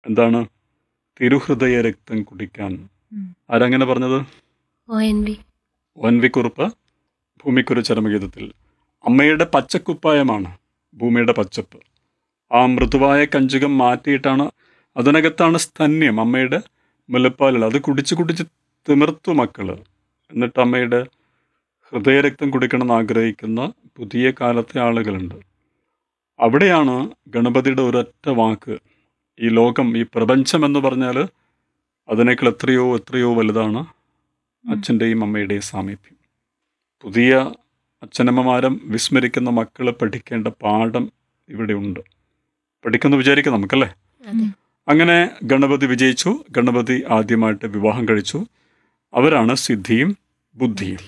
എന്താണ് തിരുഹൃദയ രക്തം കുടിക്കാൻ ഉം. ആരങ്ങനെ പറഞ്ഞത് O N V O N V Kurup ഭൂമിക്കൊരു ചരമഗീതത്തിൽ അമ്മയുടെ പച്ചക്കുപ്പായമാണ് ഭൂമിയുടെ പച്ചപ്പ് ആ മൃദുവായ കഞ്ചുകം മാറ്റിയിട്ടാണ് അതിനകത്താണ് സ്തന്യം അമ്മയുടെ മുലപ്പാലുകൾ അത് കുടിച്ച് കുടിച്ച് തിമിർത്തു മക്കള് എന്നിട്ട് അമ്മയുടെ ഹൃദയരക്തം കുടിക്കണമെന്ന് ആഗ്രഹിക്കുന്ന പുതിയ കാലത്തെ ആളുകളുണ്ട് അവിടെയാണ് ഗണപതിയുടെ ഒരൊറ്റ വാക്ക് ഈ ലോകം ഈ പ്രപഞ്ചം എന്ന് പറഞ്ഞാൽ അതിനേക്കാൾ എത്രയോ എത്രയോ വലുതാണ് അച്ഛൻ്റെയും അമ്മയുടെയും സാമീപ്യം പുതിയ അച്ഛനമ്മമാരും വിസ്മരിക്കുന്ന മക്കൾ പഠിക്കേണ്ട പാഠം ഇവിടെ ഉണ്ട് പഠിക്കുന്നു വിചാരിക്കാം നമുക്കല്ലേ അതെ അങ്ങനെ ഗണപതി വിജയിച്ചു ഗണപതി ആദ്യമായിട്ട് വിവാഹം കഴിച്ചു അവരാണ് സിദ്ധിയും ബുദ്ധിയും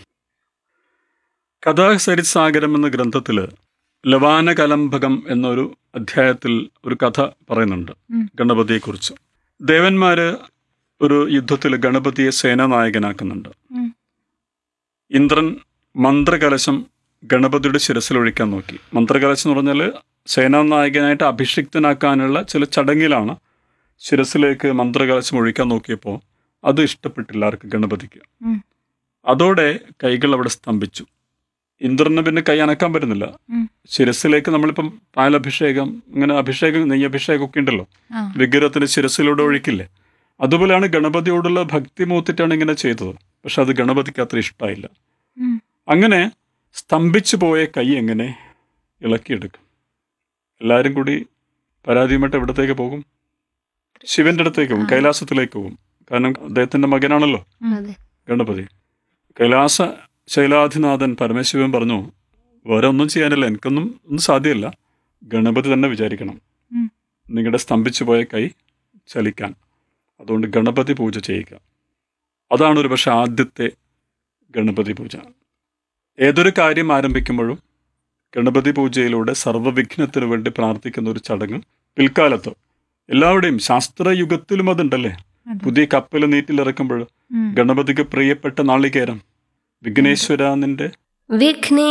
കഥാസരിസാഗരം എന്ന ഗ്രന്ഥത്തിൽ ലവാന കലംഭകം എന്നൊരു അധ്യായത്തിൽ ഒരു കഥ പറയുന്നുണ്ട് ഉം. ഗണപതിയെക്കുറിച്ച് ദേവന്മാര് ഒരു യുദ്ധത്തിൽ ഗണപതിയെ സേനാനായകനാക്കുന്നുണ്ട് ഉം. ഇന്ദ്രൻ മന്ത്രകലശം ഗണപതിയുടെ ശിരസിൽ ഒഴിക്കാൻ നോക്കി മന്ത്രകലശം എന്ന് പറഞ്ഞാൽ സേനാനായകനായിട്ട് അഭിഷിക്തനാക്കാനുള്ള ചില ചടങ്ങിലാണ് ശിരസിലേക്ക് മന്ത്രകലശം ഒഴിക്കാൻ നോക്കിയപ്പോൾ അത് ഇഷ്ടപ്പെട്ടില്ല ആർക്ക് ഗണപതിക്ക് ഉം. അതോടെ കൈകൾ അവിടെ സ്തംഭിച്ചു ഇന്ദ്രന് പിന്നെ കൈ അനക്കാൻ പറ്റുന്നില്ല ഉം. ശിരസിലേക്ക് നമ്മളിപ്പം പാലഭിഷേകം ഇങ്ങനെ അഭിഷേകം നെയ്യഭിഷേകം ഒക്കെ ഉണ്ടല്ലോ ആ വിഗ്രഹത്തിന് ശിരസിലൂടെ ഒഴിക്കില്ലേ അതുപോലെയാണ് ഗണപതിയോടുള്ള ഭക്തി മൂത്തിട്ടാണ് ഇങ്ങനെ ചെയ്തത് പക്ഷെ അത് ഗണപതിക്ക് അത്ര ഇഷ്ടമായില്ല ഉം. അങ്ങനെ സ്തംഭിച്ചു പോയ കൈ എങ്ങനെ ഇളക്കിയെടുക്കും എല്ലാവരും കൂടി പരാതിയുമായിട്ട് എവിടത്തേക്ക് പോകും ശിവന്റെ അടുത്തേക്ക് പോകും ആ. കൈലാസത്തിലേക്ക് പോകും കാരണം അദ്ദേഹത്തിന്റെ മകനാണല്ലോ അതെ ഗണപതി കൈലാസ ശൈലാധിനാഥൻ പരമശിവൻ പറഞ്ഞു വേറെ ഒന്നും ചെയ്യാനില്ല എനിക്കൊന്നും ഒന്നും സാധ്യമല്ല ഗണപതി തന്നെ വിചാരിക്കണം ഉം. നിങ്ങളുടെ സ്തംഭിച്ചു പോയ കൈ ചലിക്കാൻ അതുകൊണ്ട് ഗണപതി പൂജ ചെയ്യുക അതാണ് ഒരു പക്ഷെ ആദ്യത്തെ ഗണപതി പൂജ ഏതൊരു കാര്യം ആരംഭിക്കുമ്പോഴും ഗണപതി പൂജയിലൂടെ സർവ്വവിഘ്നത്തിനു വേണ്ടി പ്രാർത്ഥിക്കുന്ന ഒരു ചടങ്ങ് പിൽക്കാലത്ത് എല്ലാവരുടെയും ശാസ്ത്രയുഗത്തിലും അതുണ്ടല്ലേ അതെ. പുതിയ കപ്പൽ നീറ്റിലിറക്കുമ്പോൾ ഉം. ഗണപതിക്ക് പ്രിയപ്പെട്ട നാളികേരം വിഘ്നേശ്വര നിന്റെ വിഘ്നേ